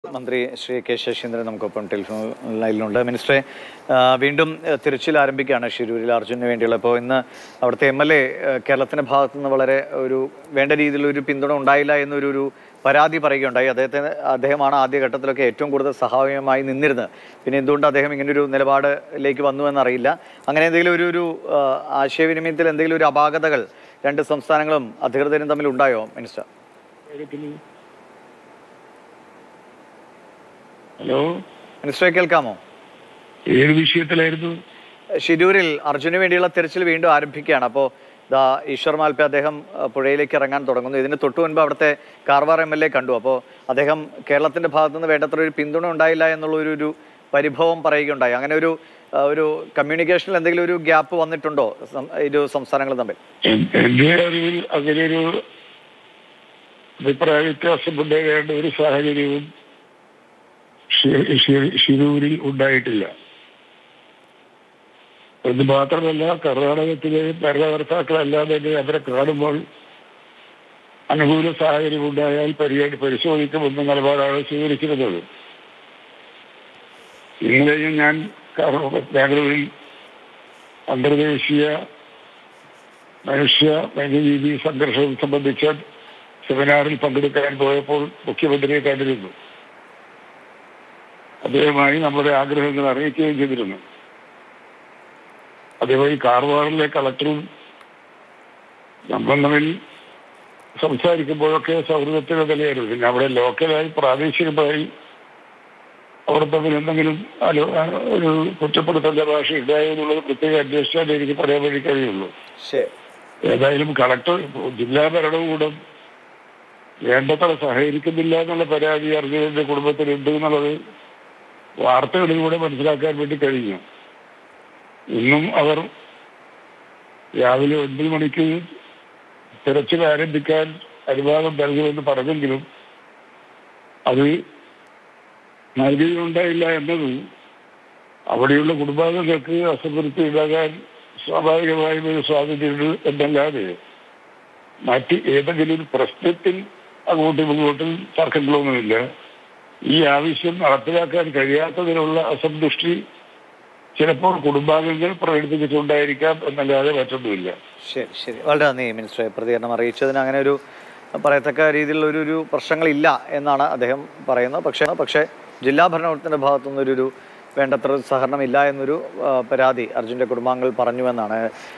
മന്ത്രി ശ്രീ കെ ശശീന്ദ്രൻ നമുക്കൊപ്പം ടെലിഫോൺ ലൈനിലുണ്ട് മിനിസ്റ്ററെ ആ, വീണ്ടും ആ, തിരച്ചിൽ ആരംഭിക്കുകയാണ് ഷിരൂരിൽ അർജുനന് വേണ്ടിയുള്ള ഇപ്പോൾ ഇന്ന് അവിടുത്തെ എം എൽ എ കേരളത്തിന്റെ ഭാഗത്തു നിന്ന് വളരെ ഒരു വേണ്ട രീതിയിലുള്ള ഒരു പിന്തുണ ഉണ്ടായില്ല എന്നൊരു ഒരു പരാതി പറയുകയുണ്ടായി അദ്ദേഹത്തിന് അദ്ദേഹമാണ് ആദ്യഘട്ടത്തിലൊക്കെ ഏറ്റവും കൂടുതൽ സഹായമായി നിന്നിരുന്നത് പിന്നെ എന്തുകൊണ്ട് അദ്ദേഹം ഇങ്ങനൊരു നിലപാടിലേക്ക് വന്നു എന്നറിയില്ല അങ്ങനെ എന്തെങ്കിലും ഒരു ഒരു ആ, ആശയവിനിമയത്തിൽ എന്തെങ്കിലും ഒരു അപാകതകൾ രണ്ട് സംസ്ഥാനങ്ങളും അധികൃതരും തമ്മിൽ ഉണ്ടായോ മിനിസ്റ്റർ ഹലോ മിനിസ്റ്ററെ കേൾക്കാമോ ഏത് വിഷയത്തിലായിരുന്നു ഷിരൂരിൽ അർജുന് വേണ്ടിയുള്ള തെരച്ചിൽ വീണ്ടും ആരംഭിക്കുകയാണ് അപ്പോൾ ദാ ഈശ്വർ മാൽപ്പെ അദ്ദേഹം അഹ്, പുഴയിലേക്ക് ഇറങ്ങാൻ തുടങ്ങുന്നു ഇതിന് തൊട്ടു മുൻപ് അവിടുത്തെ കാർവാർ എം എൽ എ കണ്ടു അപ്പോൾ അദ്ദേഹം കേരളത്തിന്റെ ഭാഗത്തു നിന്ന് വേണ്ടത്ര ഒരു പിന്തുണ ഉണ്ടായില്ല എന്നുള്ള ഒരു ഒരു പരിഭവം പറയുകയുണ്ടായി അങ്ങനെ ഒരു അഹ്, ഒരു കമ്മ്യൂണിക്കേഷനിൽ എന്തെങ്കിലും ഒരു ഗ്യാപ്പ് വന്നിട്ടുണ്ടോ സം- ഇരു സംസ്ഥാനങ്ങൾ തമ്മിൽ എൻ- എന്റെ അറിവിൽ അങ്ങനെയൊരു അഭിപ്രായ വ്യത്യാസമുണ്ടാകേണ്ട ഒരു സാഹചര്യവും ഷി- ഷി- ഷിരൂരിൽ ഉണ്ടായിട്ടില്ല എന്ന് മാത്രമല്ല കർണാടകത്തിലെ ഭരണകർത്താക്കളെല്ലാം തന്നെ അവരെ കാണുമ്പോൾ അനുകൂല സാഹചര്യം ഉണ്ടായാൽ പരിഗണി പരിശോധിക്കുമെന്ന നിലപാടാണ് സ്വീകരിച്ചിരുന്നത് ഇന്നലെയും ഞാൻ കർ- ബാംഗ്ലൂരിൽ അന്തർദേശീയ മനുഷ്യ വന്യജീവി സംഘർഷം സംബന്ധിച്ച സെമിനാറിൽ പങ്കെടുക്കാൻ പോയപ്പോൾ മുഖ്യമന്ത്രിയെ കണ്ടിരുന്നു അദ്ദേഹമായി നമ്മുടെ ആഗ്രഹങ്ങൾ അറിയിക്കുകയും ചെയ്തിരുന്നു അതേപോലെ കാർവാറിലെ കളക്ടറും നമ്മൾ തമ്മിൽ സംസാരിക്കുമ്പോഴൊക്കെ സൗഹൃദത്തിന് നിലയായിരുന്നു പിന്നെ അവിടെ ലോക്കലായി പ്രാദേശികമായി അവർ തമ്മിൽ എന്തെങ്കിലും അലോ ഒരു കുറ്റപ്പെടുത്തേണ്ട ഭാഷ ഉണ്ടായോ എന്നുള്ളത് പ്രത്യേകം അന്വേഷിച്ചാലേ എനിക്ക് പറയാൻ വേണ്ടി കഴിയുള്ളൂ ശരി ഏതായാലും കളക്ടർ ജില്ലാ ഭരണകൂടം വേണ്ടത്ര സഹകരിക്കുന്നില്ല എന്നുള്ള പരാതി അർജുനന്റെ കുടുംബത്തിലുണ്ട് എന്നുള്ളത് വാർത്തകളിലൂടെ മനസ്സിലാക്കാൻ വേണ്ടി കഴിഞ്ഞു ഇന്നും അവർ രാവിലെ ഒൻപത് മണിക്ക് തിരച്ചിൽ ആരംഭിക്കാൻ അനുവാദം നൽകുമെന്ന് പറഞ്ഞെങ്കിലും അത് നൽകുകയുണ്ടായില്ല എന്നത് അവിടെയുള്ള കുടുംബാംഗങ്ങൾക്ക് അസംതൃപ്തി ഉണ്ടാകാൻ സ്വാഭാവികമായും ഒരു സാധ്യതയുണ്ട് എന്നല്ലാതെ മറ്റ് ഏതെങ്കിലും ഒരു പ്രശ്നത്തിൽ അങ്ങോട്ടും ഇങ്ങോട്ടും തർക്കങ്ങളൊന്നുമില്ല ഈ ആവശ്യം നടപ്പിലാക്കാൻ കഴിയാത്തതിനുള്ള അസന്തുഷ്ടി ചിലപ്പോൾ കുടുംബാംഗങ്ങൾ പ്രകടിപ്പിച്ചിട്ടുണ്ടായിരിക്കാം എന്നല്ലാതെ മറ്റൊന്നുമില്ല ശരി ശരി വളരെ നന്ദി മിനിസ്റ്ററെ പ്രതികരണം അറിയിച്ചതിന് അങ്ങനെ ഒരു പറയത്തക്ക രീതിയിലുള്ള ഒരു ഒരു പ്രശ്നങ്ങളില്ല എന്നാണ് അദ്ദേഹം പറയുന്നത് പക്ഷേ പക്ഷേ ജില്ലാ ഭരണകൂടത്തിന്റെ ഭാഗത്തുനിന്നൊരു ഒരു വേണ്ടത്ര സഹകരണം ഇല്ല എന്നൊരു ആ, പരാതി അർജുൻ്റെ കുടുംബാംഗങ്ങൾ പറഞ്ഞുവെന്നാണ്